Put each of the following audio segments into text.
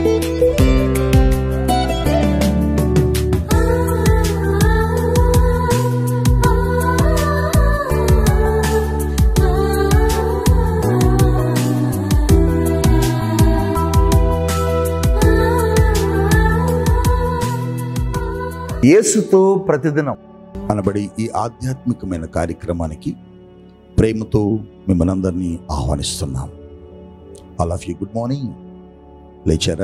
యేసుతో ప్రతిదినం అనబడి ఈ ఆధ్యాత్మికమైన కార్యక్రమానికి ప్రేమతో మిమ్మల్ని అందరినీ ఆహ్వానిస్తున్నాం all of you good morning లేచారా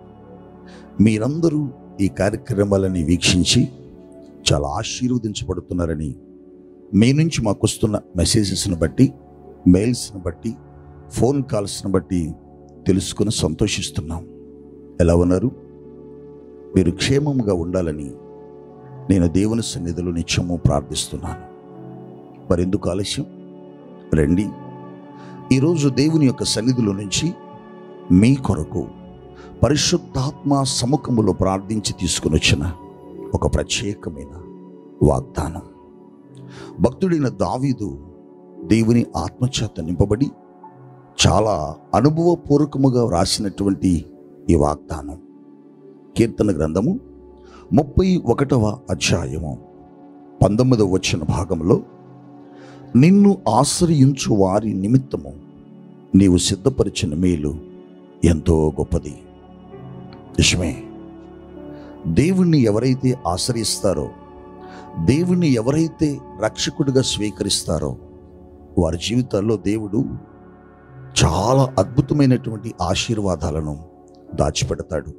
మీరందరూ ఈ కార్యక్రమాలని వీక్షించి చాలా ఆశీర్వదించబడుతున్నారని మీ నుంచి మాకు వస్తున్న మెసేజెస్ని బట్టి మెయిల్స్ని బట్టి ఫోన్ కాల్స్ని బట్టి తెలుసుకుని సంతోషిస్తున్నాం ఎలా ఉన్నారు మీరు క్షేమంగా ఉండాలని నేను దేవుని సన్నిధిలో నిత్యము ప్రార్థిస్తున్నాను మరెందుకు ఆలస్యం రండి ఈరోజు దేవుని యొక్క సన్నిధిలో నుంచి మీ కొరకు పరిశుద్ధాత్మ సముఖములో ప్రార్థించి తీసుకుని వచ్చిన ఒక ప్రత్యేకమైన వాగ్దానం భక్తుడైన దావీదు దేవుని ఆత్మచేత నింపబడి చాలా అనుభవపూర్వకముగా వ్రాసినటువంటి ఈ వాగ్దానం కీర్తన గ్రంథము ముప్పై ఒకటవ అధ్యాయము పంతొమ్మిదవ వచ్చిన భాగంలో నిన్ను ఆశ్రయించు వారి నిమిత్తము నీవు సిద్ధపరిచిన మేలు ఎంతో గొప్పది నిజమే దేవుణ్ణి ఎవరైతే ఆశ్రయిస్తారో దేవుణ్ణి ఎవరైతే రక్షకుడిగా స్వీకరిస్తారో వారి జీవితాల్లో దేవుడు చాలా అద్భుతమైనటువంటి ఆశీర్వాదాలను దాచిపెడతాడు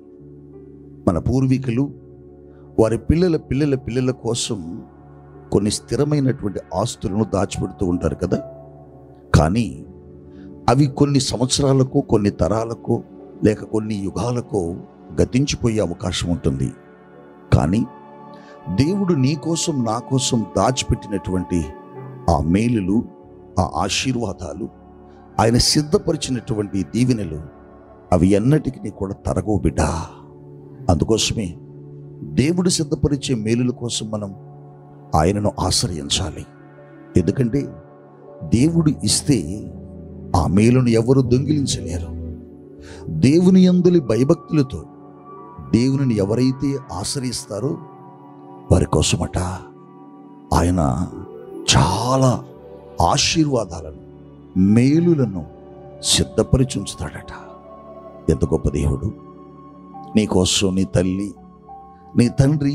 మన పూర్వీకులు వారి పిల్లల పిల్లల పిల్లల కోసం కొన్ని స్థిరమైనటువంటి ఆస్తులను దాచిపెడుతూ ఉంటారు కదా కానీ అవి కొన్ని సంవత్సరాలకు కొన్ని తరాలకు లేక కొన్ని యుగాలకు గతించిపోయే అవకాశం ఉంటుంది కానీ దేవుడు నీ కోసం నా కోసం దాచిపెట్టినటువంటి ఆ మేలులు ఆ ఆశీర్వాదాలు ఆయన సిద్ధపరిచినటువంటి దీవెనలు అవి ఎన్నటికీ కూడా తరగవు బిడ్డా అందుకోసమే దేవుడు సిద్ధపరిచే మేలుల కోసం మనం ఆయనను ఆశ్రయించాలి ఎందుకంటే దేవుడు ఇస్తే ఆ మేలును ఎవరు దొంగిలించలేరు దేవుని అందులి భయభక్తులతో దేవునిని ఎవరైతే ఆశ్రయిస్తారో వారి కోసమట ఆయన చాలా ఆశీర్వాదాలను మేలులను సిద్ధపరిచి ఉంచుతాడట ఎంత గొప్ప దేవుడు నీకోసం నీ తల్లి నీ తండ్రి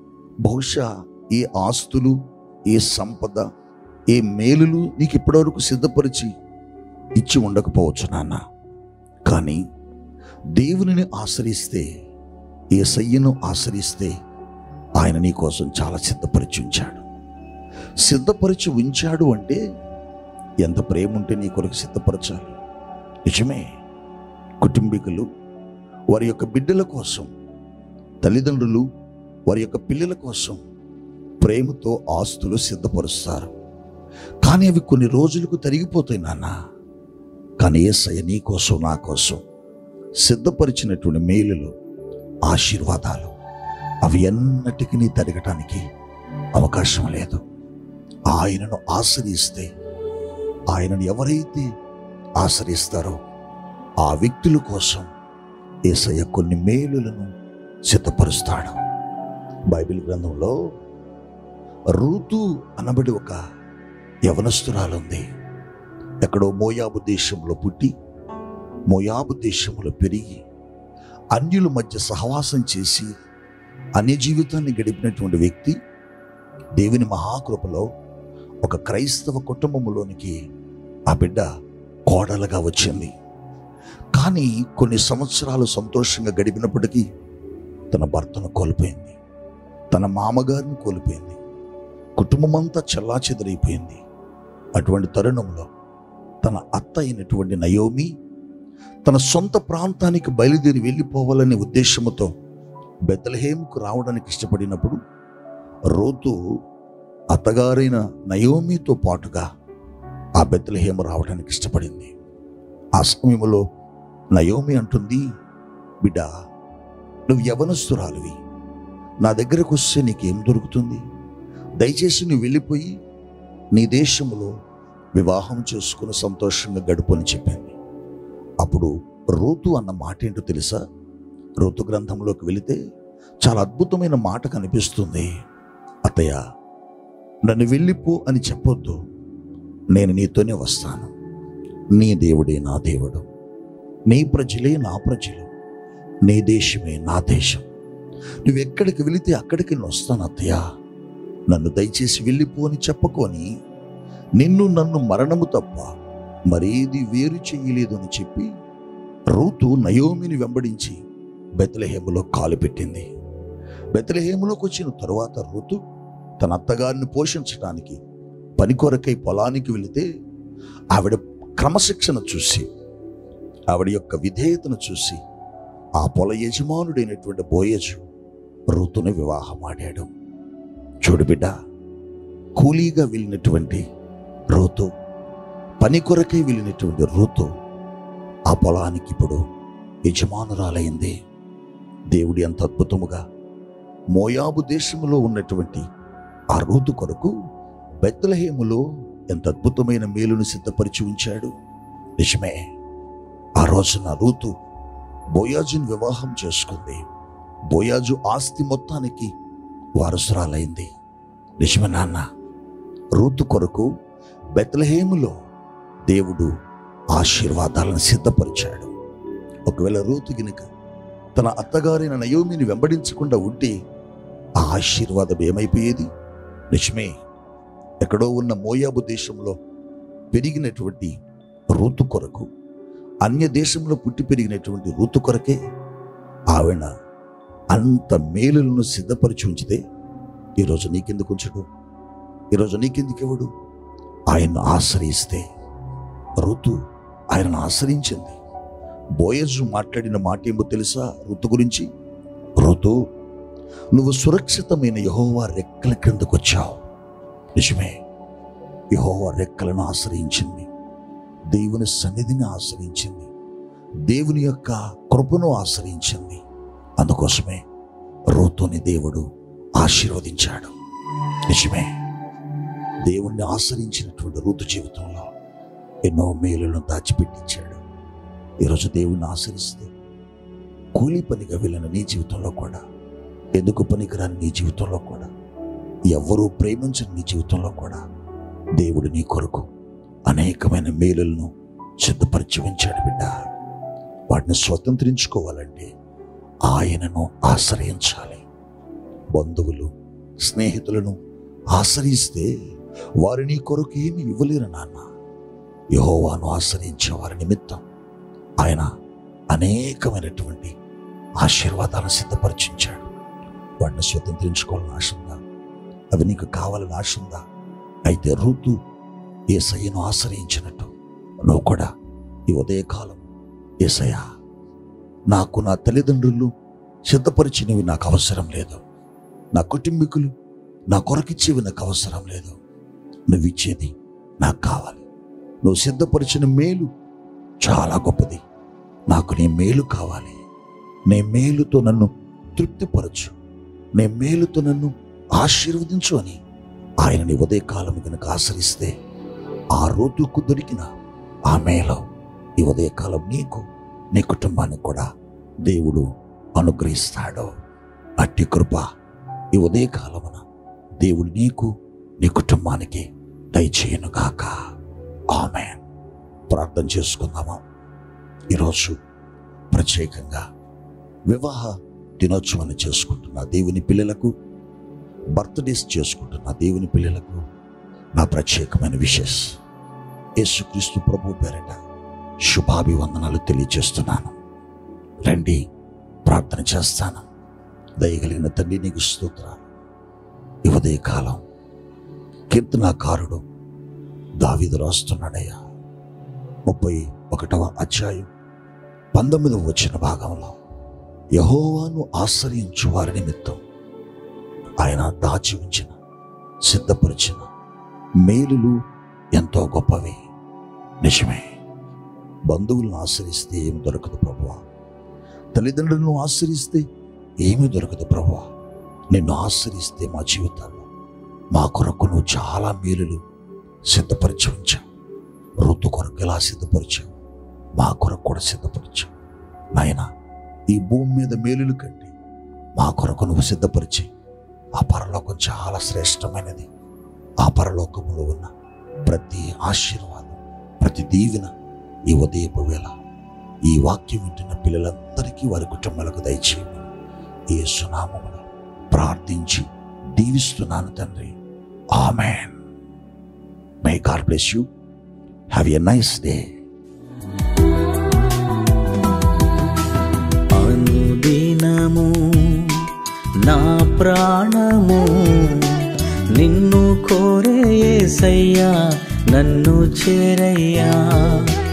బహుశా ఏ ఆస్తులు ఏ సంపద ఏ మేలులు నీకు ఇప్పటివరకు సిద్ధపరిచి ఇచ్చి ఉండకపోవచ్చు నాన్న కానీ దేవునిని ఆశ్రయిస్తే ఏ సయ్యను ఆశ్రయిస్తే ఆయన నీ కోసం చాలా సిద్ధపరిచి ఉంచాడు సిద్ధపరిచి ఉంచాడు అంటే ఎంత ప్రేమ ఉంటే నీ కొరకు సిద్ధపరచాలి నిజమే కుటుంబీకులు వారి యొక్క బిడ్డల కోసం తల్లిదండ్రులు వారి యొక్క పిల్లల కోసం ప్రేమతో ఆస్తులు సిద్ధపరుస్తారు కానీ అవి కొన్ని రోజులకు తరిగిపోతాయి నాన్న కానీ ఏసయ్య నీ కోసం నా కోసం సిద్ధపరిచినటువంటి మేలులు ఆశీర్వాదాలు అవి ఎన్నటికీ తరగటానికి అవకాశం లేదు ఆయనను ఆశ్రయిస్తే ఆయనను ఎవరైతే ఆశ్రయిస్తారో ఆ వ్యక్తుల కోసం ఏసయ్య కొన్ని మేలులను సిద్ధపరుస్తాడు బైబిల్ గ్రంథంలో రూతు అనబడి ఒక యవనస్తురాలుంది ఎక్కడో మోయాబు దేశంలో పుట్టి మోయాబు దేశంలో పెరిగి అన్యుల మధ్య సహవాసం చేసి అన్య జీవితాన్ని గడిపినటువంటి వ్యక్తి దేవుని మహాకృపలో ఒక క్రైస్తవ కుటుంబంలోనికి ఆ బిడ్డ కోడలుగా వచ్చింది కానీ కొన్ని సంవత్సరాలు సంతోషంగా గడిపినప్పటికీ తన భర్తను కోల్పోయింది తన మామగారిని కోల్పోయింది కుటుంబం అంతా చెల్లాచెదరైపోయింది అటువంటి తరుణంలో తన అత్త అయినటువంటి నయోమి తన సొంత ప్రాంతానికి బయలుదేరి వెళ్ళిపోవాలనే ఉద్దేశంతో బెతలహేముకు రావడానికి ఇష్టపడినప్పుడు రోతు అత్తగారైన నయోమితో పాటుగా ఆ బెతలహేము రావడానికి ఇష్టపడింది ఆ సమయంలో నయోమి అంటుంది బిడ్డ నువ్వు యవనస్తురాలివి నా దగ్గరకు వస్తే నీకేం దొరుకుతుంది దయచేసి నువ్వు వెళ్ళిపోయి నీ దేశంలో వివాహం చేసుకుని సంతోషంగా గడుపు అని చెప్పింది అప్పుడు రూతు అన్న మాట ఏంటో తెలుసా ఋతు గ్రంథంలోకి వెళితే చాలా అద్భుతమైన మాట కనిపిస్తుంది అత్తయ్య నన్ను వెళ్ళిపో అని చెప్పొద్దు నేను నీతోనే వస్తాను నీ దేవుడే నా దేవుడు నీ ప్రజలే నా ప్రజలు నీ దేశమే నా దేశం నువ్వు ఎక్కడికి వెళితే అక్కడికి నేను వస్తాను అత్తయ్య నన్ను దయచేసి వెళ్ళిపో అని చెప్పుకొని నిన్ను నన్ను మరణము తప్ప మరేది వేరు చెయ్యలేదు అని చెప్పి రూతు నయోమిని వెంబడించి బెతలహేములో కాలు పెట్టింది బెతలహేములోకి వచ్చిన తరువాత ఋతు తన అత్తగారిని పోషించడానికి పని కొరకై పొలానికి వెళితే ఆవిడ క్రమశిక్షణ చూసి ఆవిడ యొక్క విధేయతను చూసి ఆ పొల యజమానుడైనటువంటి బోయజు ఋతుని వివాహం ఆడాడు చూడు బిడ్డ కూలీగా వెళ్ళినటువంటి ఋతు పని కొరకై వెళ్ళినటువంటి ఋతు ఆ పొలానికి ఇప్పుడు యజమానురాలైంది దేవుడి ఎంత అద్భుతముగా మోయాబు దేశములో ఉన్నటువంటి ఆ రూతు కొరకు బెత్తలహేములో ఎంత అద్భుతమైన మేలును సిద్ధపరిచి ఉంచాడు నిజమే ఆ రోజున రూతు బోయాజుని వివాహం చేసుకుంది బోయాజు ఆస్తి మొత్తానికి వారసురాలైంది నిజమే నాన్న రూతు కొరకు బెత్లహేములో దేవుడు ఆశీర్వాదాలను సిద్ధపరిచాడు ఒకవేళ రూతు గినుక తన అత్తగారైన నయోమిని వెంబడించకుండా ఉంటే ఆ ఆశీర్వాదం ఏమైపోయేది నిజమే ఎక్కడో ఉన్న మోయాబు దేశంలో పెరిగినటువంటి రూతు కొరకు అన్య దేశంలో పుట్టి పెరిగినటువంటి రూతు కొరకే ఆవిడ అంత మేలులను సిద్ధపరిచి ఉంచితే ఈరోజు నీకెందుకు ఉంచడు ఈరోజు నీకెందుకు ఇవ్వడు ఆయన్ను ఆశ్రయిస్తే ఋతు ఆయనను ఆశ్రయించింది బోయజు మాట్లాడిన మాట ఏమో తెలుసా ఋతు గురించి ఋతు నువ్వు సురక్షితమైన యహోవా రెక్కల క్రిందకు వచ్చావు నిజమే యహోవా రెక్కలను ఆశ్రయించింది దేవుని సన్నిధిని ఆశ్రయించింది దేవుని యొక్క కృపను ఆశ్రయించింది అందుకోసమే రూతుని దేవుడు ఆశీర్వదించాడు నిజమే దేవుణ్ణి ఆశ్రయించినటువంటి ఋతు జీవితంలో ఎన్నో మేలులను దాచిపెట్టించాడు ఈరోజు దేవుణ్ణి ఆశ్రయిస్తే కూలి పనిగా వెళ్ళిన నీ జీవితంలో కూడా ఎందుకు పనికిరాని నీ జీవితంలో కూడా ఎవ్వరూ ప్రేమించని నీ జీవితంలో కూడా దేవుడు నీ కొరకు అనేకమైన మేలులను సిద్ధపరిచి ఉంచాడు బిడ్డ వాటిని స్వతంత్రించుకోవాలంటే ఆయనను ఆశ్రయించాలి బంధువులు స్నేహితులను ఆశ్రయిస్తే వారు నీ కొరకు ఏమి ఇవ్వలేరు నాన్న యహోవాను ఆశ్రయించే వారి నిమిత్తం ఆయన అనేకమైనటువంటి ఆశీర్వాదాలను సిద్ధపరిచించాడు వాటిని స్వతంత్రించుకోవాలని ఆశ ఉందా అవి నీకు కావాలని ఆశ ఉందా అయితే ఋతు ఏసయ్యను ఆశ్రయించినట్టు నువ్వు కూడా ఈ ఉదయకాలం ఏసయ్యా నాకు నా తల్లిదండ్రులు సిద్ధపరిచినవి నాకు అవసరం లేదు నా కుటుంబీకులు నా కొరకిచ్చేవి నాకు అవసరం లేదు నువ్వు ఇచ్చేది నాకు కావాలి నువ్వు సిద్ధపరిచిన మేలు చాలా గొప్పది నాకు నీ మేలు కావాలి నీ మేలుతో నన్ను తృప్తిపరచు నీ మేలుతో నన్ను ఆశీర్వదించు అని ఆయనని ఉదయకాలం కనుక ఆశ్రయిస్తే ఆ రోజుకు దొరికిన ఆ మేలు ఈ ఉదయకాలం నీకు నీ కుటుంబానికి కూడా దేవుడు అనుగ్రహిస్తాడు అట్టి కృప ఈ ఉదయకాలమున దేవుడు నీకు నీ కుటుంబానికి దయచేయనుగాక ఆమె ప్రార్థన చేసుకుందామా ఈరోజు ప్రత్యేకంగా వివాహ దినోత్సవాన్ని చేసుకుంటున్న దేవుని పిల్లలకు బర్త్డేస్ చేసుకుంటున్న దేవుని పిల్లలకు నా ప్రత్యేకమైన విషెస్ యేసుక్రీస్తు ప్రభు పేరట శుభాభివందనాలు తెలియజేస్తున్నాను రండి ప్రార్థన చేస్తాను దయగలిగిన తండ్రి నీకు స్తోత్రాలు ఈ ఉదయకాలం కీర్తనాకారుడు దావీదు రాస్తున్నాడయ్యా ముప్పై ఒకటవ అధ్యాయం పంతొమ్మిదవ వచ్చిన భాగంలో యహోవాను ఆశ్రయించు వారి నిమిత్తం ఆయన దాచి ఉంచిన సిద్ధపరిచిన మేలులు ఎంతో గొప్పవి నిజమే బంధువులను ఆశ్రయిస్తే ఏమి దొరకదు ప్రభువా తల్లిదండ్రులను ఆశ్రయిస్తే ఏమీ దొరకదు ప్రభువా నిన్ను ఆశ్రయిస్తే మా జీవితాల్లో మా కొరకు నువ్వు చాలా మేలులు సిద్ధపరిచి ఉంచావు ఋతు కొరకు ఎలా సిద్ధపరిచావు మా కొరకు కూడా సిద్ధపరిచావు నాయన ఈ భూమి మీద మేలులు కట్టి మా కొరకు నువ్వు సిద్ధపరిచి ఆ పరలోకం చాలా శ్రేష్టమైనది ఆ పరలోకములో ఉన్న ప్రతి ఆశీర్వాదం ప్రతి దీవెన ఈ ఉదయపు వేళ ఈ వాక్యం వింటున్న పిల్లలందరికీ వారి కుటుంబాలకు దయచేయమని ఈ సునామములో ప్రార్థించి దీవిస్తున్నాను తండ్రి amen may God bless you have a nice day అనుదినము నా ప్రాణము నిన్ను కోరే యేసయ్యా నన్ను చేరయ్యా